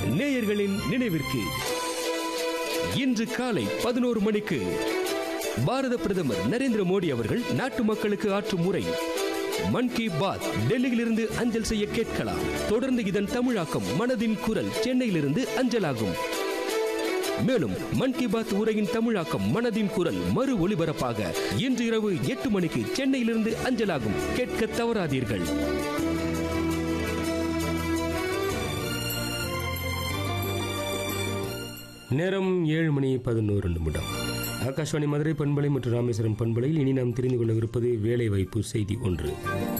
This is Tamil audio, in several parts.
நேயர்களின் நினைவிற்கு இன்று காலை பதினோரு மணிக்கு பாரத பிரதமர் நரேந்திர மோடி அவர்கள் நாட்டு மக்களுக்கு ஆற்றும் உரை மன் கி பாத் டெல்லியிலிருந்து அஞ்சல் செய்ய கேட்கலாம் தொடர்ந்து இதன் தமிழாக்கம் மனதின் குரல் சென்னையிலிருந்து அஞ்சலாகும் மேலும் மன் கி பாத் உரையின் தமிழாக்கம் மனதின் குரல் மறு ஒளிபரப்பாக இன்று இரவு எட்டு மணிக்கு சென்னையிலிருந்து அஞ்சலாகும் கேட்க தவறாதீர்கள் நேரம் ஏழு மணி பதினோரு நிமிடம் ஆகாஷ்வாணி மதுரை பண்பலை மற்றும் ராமேஸ்வரம் பண்பலையில் இனி நாம் தெரிந்து கொள்ளவிருப்பது வேலை வாய்ப்பு செய்தி ஒன்று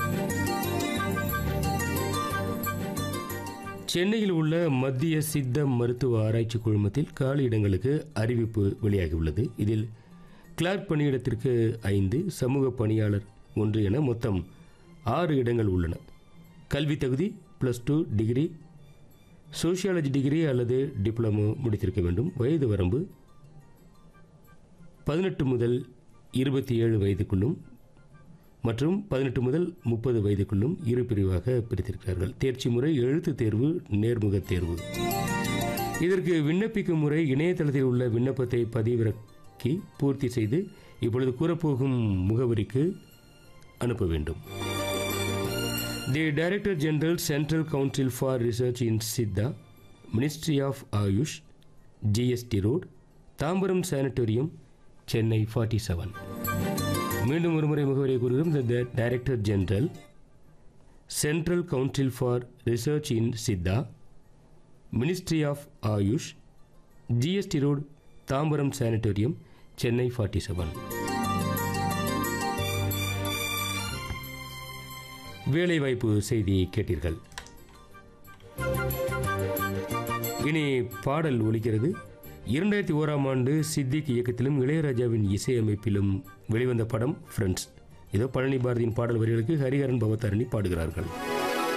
சென்னையில் உள்ள மத்திய சித்த மருத்துவ ஆராய்ச்சி குழுமத்தில் காலி இடங்களுக்கு அறிவிப்பு வெளியாகியுள்ளது இதில் கிளார்க் பணியிடத்திற்கு ஐந்து சமூக பணியாளர் ஒன்று என மொத்தம் ஆறு இடங்கள் உள்ளன கல்வி தகுதி plus two degree sociology degree அல்லது டிப்ளமோ முடித்திருக்க வேண்டும் வயது வரம்பு பதினெட்டு முதல் இருபத்தி ஏழு வயதுக்குள்ளும் மற்றும் பதினெட்டு முதல் முப்பது வயதுக்குள்ளும் இரு பிரிவாக பிரித்திருக்கிறார்கள் தேர்ச்சி முறை எழுத்து தேர்வு நேர்முக தேர்வு இதற்கு விண்ணப்பிக்கும் முறை இணையதளத்தில் உள்ள விண்ணப்பத்தை பதிவிறக்கி பூர்த்தி செய்து இப்பொழுது கூறப்போகும் முகவரிக்கு அனுப்ப வேண்டும் the director general central council for research in Siddha ministry of AYUSH GST road Tambaram sanatorium Chennai forty seven மீண்டும் ஒருமுறை முகவரியை கூறுகிறோம் the director general central council for research in Siddha ministry of AYUSH GST road Tambaram sanatorium Chennai forty seven வேலைவாய்ப்பு செய்தியை கேட்டீர்கள் இனி பாடல் ஒலிக்கிறது இரண்டாயிரத்தி ஓராம் ஆண்டு சித்திக் இயக்கத்திலும் இளையராஜாவின் இசையமைப்பிலும் வெளிவந்த படம் ஃப்ரெண்ட்ஸ் இதோ பழனி பாரதியின் பாடல் வரிகளுக்கு ஹரிஹரன் பவதாரணி பாடுகிறார்கள்